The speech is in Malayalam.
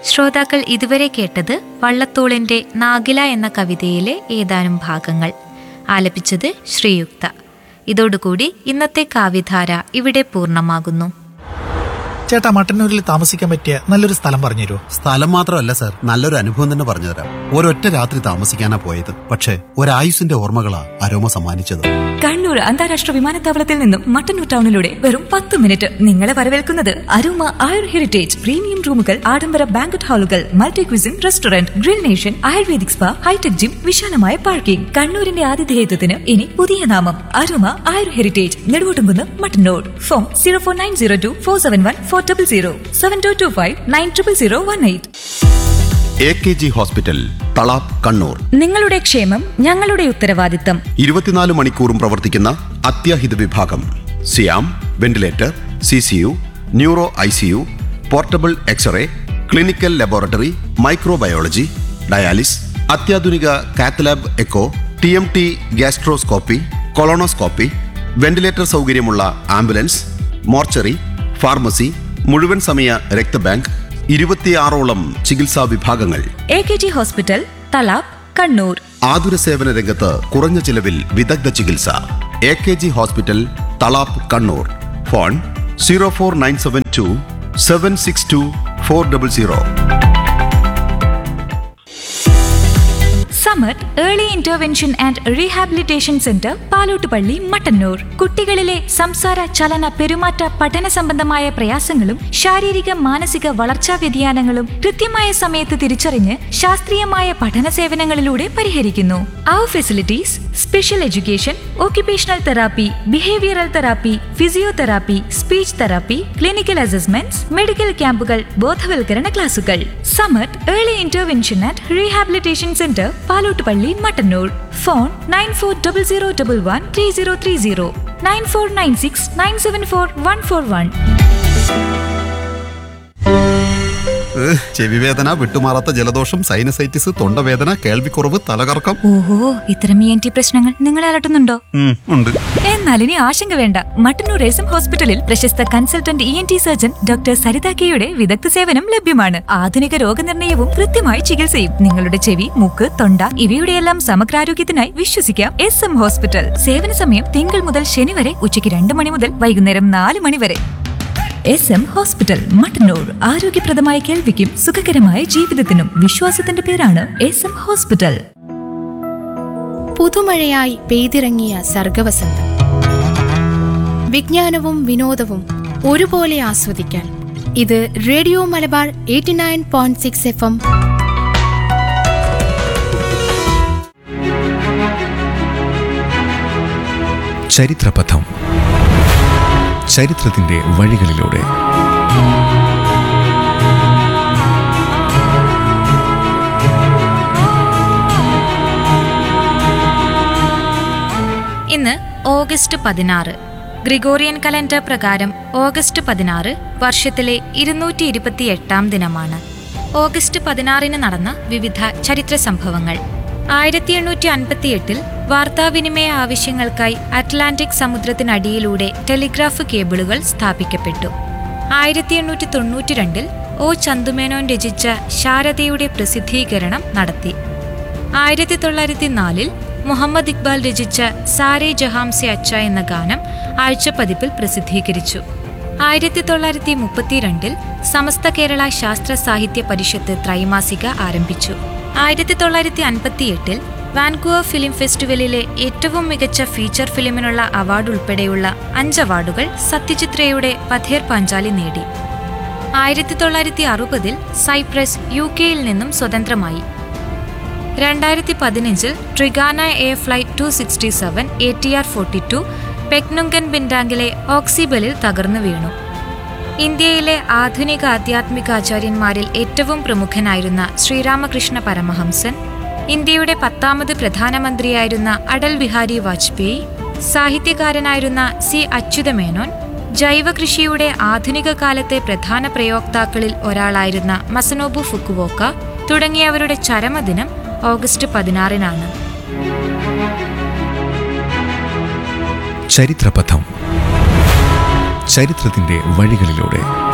ശ്രോതാക്കൾ ഇതുവരെ കേട്ടത് വള്ളത്തോളിന്റെ നാഗില എന്ന കവിതയിലെ ഏതാനും ഭാഗങ്ങൾ ആലപിച്ചത് ശ്രീയുക്ത ഇതോടുകൂടി ഇന്നത്തെ കാവ്യധാര ഇവിടെ പൂർണ്ണമാകുന്നു ചേട്ടാ മട്ടന്നൂരിൽ താമസിക്കാൻ പറ്റിയ നല്ലൊരു സ്ഥലം പറഞ്ഞുതരുമോ സ്ഥലം മാത്രമല്ല സാർ നല്ലൊരു അനുഭവം തന്നെ പറഞ്ഞുതരാം ഒരൊറ്റ രാത്രി താമസിക്കാനാ പോയത് പക്ഷേ ഒരായുസിന്റെ ഓർമ്മകളാ അരോമ സമ്മാനിച്ചത് കണ്ണൂർ അന്താരാഷ്ട്ര വിമാനത്താവളത്തിൽ നിന്നും മട്ടന്നൂർ ടൗണിലൂടെ വെറും പത്ത് മിനിറ്റ് നിങ്ങളെ വരവേൽക്കുന്നത് അരുമ ആയുർ ഹെറിറ്റേജ് പ്രീമിയം റൂമുകൾ ആഡംബര ബാങ്കറ്റ് ഹാളുകൾ multi cuisine restaurant grill nation ayurvedic spa hi tech gym വിശാലമായ പാർക്കിംഗ് കണ്ണൂരിന്റെ ആതിഥേയത്വത്തിന് ഇനി പുതിയ നാമം Aruma Ayur heritage Neduvottumkunnu Mattannur phone zero four nine zero two four seven one four double zero seven two two five nine triple zero one eight A K G hospital Thalap Kannur നിങ്ങളുടെ ക്ഷേമം ഞങ്ങളുടെ ഉത്തരവാദിത്തം ഇരുപത്തിനാല് മണിക്കൂറും പ്രവർത്തിക്കുന്ന അത്യാഹിത വിഭാഗം സിയാം ventilator C C U neuro I C U portable x ray clinical laboratory microbiology dialysis അത്യാധുനിക cath lab echo T M T gastroscopy colonoscopy ventilator സൗകര്യമുള്ള ആംബുലൻസ് മോർച്ചറി ഫാർമസി മുഴുവൻ സമയ രക്തബാങ്ക് ഇരുപത്തിയാറോളം ചികിത്സാ വിഭാഗങ്ങൾ A K G hospital Thalap Kannur ആതുര സേവന രംഗത്ത് കുറഞ്ഞ ചിലവിൽ വിദഗ്ധ ചികിത്സ A K G hospital Thalap Kannur phone zero four nine seven two seven six two four double zero Samar early intervention and rehabilitation centre Palottupalli Mattannur കുട്ടികളിലെ സംസാര ചലന പെരുമാറ്റ പഠന സംബന്ധമായ പ്രയാസങ്ങളും ശാരീരിക മാനസിക വളർച്ചാ വ്യതിയാനങ്ങളും കൃത്യമായ സമയത്ത് തിരിച്ചറിഞ്ഞ് ശാസ്ത്രീയമായ പഠന സേവനങ്ങളിലൂടെ പരിഹരിക്കുന്നു അവർ facilities special education occupational therapy behavioural therapy physiotherapy speech therapy clinical assessments medical ക്യാമ്പുകൾ ബോധവൽക്കരണ ക്ലാസുകൾ Samar early intervention and rehabilitation centre Palottupalli Mattannur phone nine four double zero double one three zero three zero nine four nine six nine seven four one four one ചെവിവേദന വിട്ടുമാറാത്ത ജലദോഷം സൈനസൈറ്റിസ് തൊണ്ടവേദന കേൾവിക്കുറവ് തലകറക്കം ഓഹോ ഇത്തരം ഇ എൻ ടി പ്രശ്നങ്ങൾ നിങ്ങളെ അലട്ടുന്നുണ്ടോ ഉം, ഉണ്ട് എന്നാൽ ഇനി ആശങ്ക വേണ്ട മട്ടന്നൂർ എസം ഹോസ്പിറ്റലിൽ പ്രശസ്ത consultant E N T surgeon doctor Saritha കെയുടെ വിദഗ്ധ സേവനം ലഭ്യമാണ് ആധുനിക രോഗനിർണയവും കൃത്യമായ ചികിത്സയും നിങ്ങളുടെ ചെവി മൂക്ക് തൊണ്ട ഇവയുടെയെല്ലാം സമഗ്രാരോഗ്യത്തിനായി വിശ്വസിക്കാം എസ് എം ഹോസ്പിറ്റൽ സേവന സമയം തിങ്കൾ മുതൽ ശനി വരെ ഉച്ചയ്ക്ക് രണ്ട് മണി മുതൽ വൈകുന്നേരം നാല് മണി വരെ എസ് എം ഹോസ്പിറ്റൽ മട്ടന്നൂർ ആരോഗ്യപ്രദമായ കേൾവിക്കും സുഖകരമായ ജീവിതത്തിനും വിശ്വാസത്തിന്റെ പേരാണ് എസ് എം ഹോസ്പിറ്റൽ പുതുമഴയായി പെയ്തിറങ്ങിയ സർഗവസന്തം വിജ്ഞാനവും വിനോദവും ഒരുപോലെ ആസ്വദിക്കാൻ ഇത് radio Malabar eighty nine point six F M ചരിത്രപഥം ചരിത്രത്തിന്റെ വഴികളിലൂടെ ഇന്ന് ഓഗസ്റ്റ് പതിനാറ് ഗ്രിഗോറിയൻ കലണ്ടർ പ്രകാരം ഓഗസ്റ്റ് പതിനാറ് വർഷത്തിലെ ഇരുന്നൂറ്റി ഇരുപത്തി എട്ടാം ദിനമാണ് ഓഗസ്റ്റ് പതിനാറിന് നടന്ന വിവിധ ചരിത്ര സംഭവങ്ങൾ ആയിരത്തി എണ്ണൂറ്റി അൻപത്തി എട്ടിൽ വാർത്താവിനിമയ ആവശ്യങ്ങൾക്കായി അറ്റ്ലാന്റിക് സമുദ്രത്തിനടിയിലൂടെ ടെലിഗ്രാഫ് കേബിളുകൾ സ്ഥാപിക്കപ്പെട്ടു ആയിരത്തി എണ്ണൂറ്റി തൊണ്ണൂറ്റി രണ്ടിൽ ഒ ചന്തുമേനോൻ രചിച്ച ശാരദയുടെ പ്രസിദ്ധീകരണം നടത്തി ആയിരത്തി തൊള്ളായിരത്തി നാലിൽ മുഹമ്മദ് ഇക്ബാൽ രചിച്ച സാരേ ജഹാംസെ അച്ച എന്ന ഗാനം ആഴ്ചപ്പതിപ്പിൽ പ്രസിദ്ധീകരിച്ചു ആയിരത്തി തൊള്ളായിരത്തി മുപ്പത്തിരണ്ടിൽ സമസ്ത കേരള ശാസ്ത്ര സാഹിത്യ പരിഷത്ത് ത്രൈമാസിക ആരംഭിച്ചു ആയിരത്തി തൊള്ളായിരത്തി അൻപത്തിയെട്ടിൽ വാൻകൂവർ ഫിലിം ഫെസ്റ്റിവലിലെ ഏറ്റവും മികച്ച ഫീച്ചർ ഫിലിമിനുള്ള അവാർഡ് ഉൾപ്പെടെയുള്ള അഞ്ച് അവാർഡുകൾ സത്യജിത്രയുടെ പഥേർ പാഞ്ചാലി നേടി ആയിരത്തി തൊള്ളായിരത്തി അറുപതിൽ സൈപ്രസ് യു കെയിൽ നിന്നും സ്വതന്ത്രമായി രണ്ടായിരത്തി പതിനഞ്ചിൽ Trigana air flight two sixty seven A T R forty two Pegunungan ബിൻഡാങ്കിലെ ഓക്സിബലിൽ തകർന്നു വീണു ഇന്ത്യയിലെ ആധുനിക ആധ്യാത്മികാചാര്യന്മാരിൽ ഏറ്റവും പ്രമുഖനായിരുന്ന ശ്രീരാമകൃഷ്ണ പരമഹംസൻ ഇന്ത്യയുടെ പത്താമത് പ്രധാനമന്ത്രിയായിരുന്ന അടൽ ബിഹാരി വാജ്പേയി സാഹിത്യകാരനായിരുന്ന സി അച്യുതമേനോൻ ജൈവകൃഷിയുടെ ആധുനിക കാലത്തെ പ്രധാന പ്രയോക്താക്കളിൽ ഒരാളായിരുന്ന മസനോബു ഫുക്കുവോക്ക തുടങ്ങിയവരുടെ ചരമദിനം ഓഗസ്റ്റ് പതിനാറിനാണ് ചരിത്രപഥം ചരിത്രത്തിന്റെ വഴികളിലൂടെ